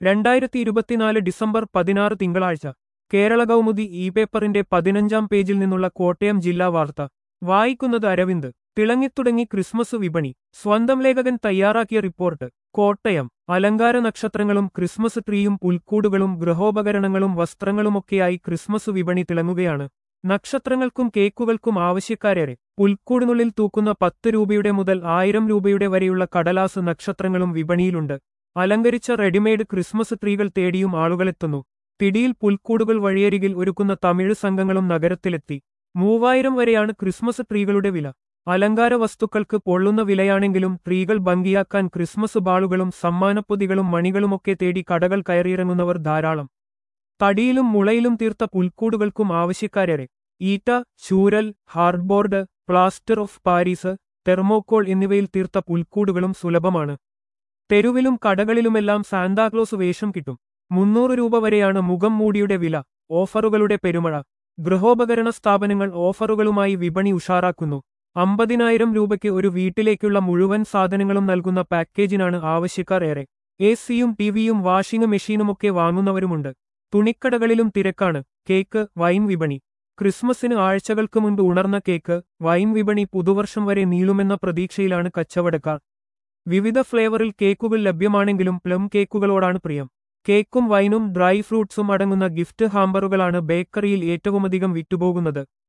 രണ്ടായിരത്തി ഇരുപത്തിനാല് ഡിസംബർ പതിനാറ് തിങ്കളാഴ്ച കേരള കൗമുദി ഇ പേപ്പറിന്റെ പതിനഞ്ചാം പേജിൽ നിന്നുള്ള കോട്ടയം ജില്ലാ വാർത്ത വായിക്കുന്നത് അരവിന്ദ് തിളങ്ങിത്തുടങ്ങി ക്രിസ്മസ് വിപണി സ്വന്തം ലേഖകൻ തയ്യാറാക്കിയ റിപ്പോർട്ട് കോട്ടയം അലങ്കാര നക്ഷത്രങ്ങളും ക്രിസ്മസ് ട്രീയും പുൽക്കൂടുകളും ഗൃഹോപകരണങ്ങളും വസ്ത്രങ്ങളുമൊക്കെയായി ക്രിസ്മസ് വിപണി തിളങ്ങുകയാണ് നക്ഷത്രങ്ങൾക്കും കേക്കുകൾക്കും ആവശ്യക്കാരേറെ പുൽക്കൂടിനുള്ളിൽ തൂക്കുന്ന പത്ത് രൂപയുടെ മുതൽ ആയിരം രൂപയുടെ വരെയുള്ള കടലാസ് നക്ഷത്രങ്ങളും വിപണിയിലുണ്ട് അലങ്കരിച്ച റെഡിമെയ്ഡ് ക്രിസ്മസ് ട്രീകൾ തേടിയും ആളുകളെത്തുന്നു പിടിയിൽ പുൽക്കൂടുകൾ വഴിയരികിൽ ഒരുക്കുന്ന തമിഴ് സംഘങ്ങളും നഗരത്തിലെത്തി മൂവായിരം വരെയാണ് ക്രിസ്മസ് ട്രീകളുടെ വില അലങ്കാര വസ്തുക്കൾക്ക് പൊള്ളുന്ന വിലയാണെങ്കിലും ട്രീകൾ ഭംഗിയാക്കാൻ ക്രിസ്മസ് ബാളുകളും സമ്മാനപ്പൊതികളും മണികളുമൊക്കെ തേടി കടകൾ കയറിയിറങ്ങുന്നവർ ധാരാളം തടിയിലും മുളയിലും തീർത്ത പുൽക്കൂടുകൾക്കും ആവശ്യക്കാരേറെ ഈറ്റ ചൂരൽ hardboard plaster of Paris thermocol എന്നിവയിൽ തീർത്ത പുൽക്കൂടുകളും സുലഭമാണ് തെരുവിലും കടകളിലുമെല്ലാം സാന്താക്ലോസ് വേഷം കിട്ടും മുന്നൂറ് രൂപ വരെയാണ് മുഖം മൂടിയുടെ വില ഓഫറുകളുടെ പെരുമഴ ഗൃഹോപകരണ സ്ഥാപനങ്ങൾ ഓഫറുകളുമായി വിപണി ഉഷാറാക്കുന്നു അമ്പതിനായിരം രൂപയ്ക്ക് ഒരു വീട്ടിലേക്കുള്ള മുഴുവൻ സാധനങ്ങളും നൽകുന്ന പാക്കേജിനാണ് ആവശ്യക്കാർ ഏറെ എ സിയും ടിവിയും വാഷിംഗ് മെഷീനുമൊക്കെ വാങ്ങുന്നവരുമുണ്ട് തുണിക്കടകളിലും തിരക്കാണ് കേക്ക് വൈൻ വിപണി ക്രിസ്മസിന് ആഴ്ചകൾക്ക് മുൻപ് ഉണർന്ന കേക്ക് വൈൻ വിപണി പുതുവർഷം വരെ നീളുമെന്ന പ്രതീക്ഷയിലാണ് കച്ചവടക്കാർ വിവിധ ഫ്ലേവറിൽ കേക്കുകൾ ലഭ്യമാണെങ്കിലും പ്ലം കേക്കുകളോടാണ് പ്രിയം കേക്കും വൈനും ഡ്രൈ ഫ്രൂട്ട്സും അടങ്ങുന്ന ഗിഫ്റ്റ് ഹാമ്പറുകളാണ് ബേക്കറിയിൽ ഏറ്റവുമധികം വിറ്റുപോകുന്നത്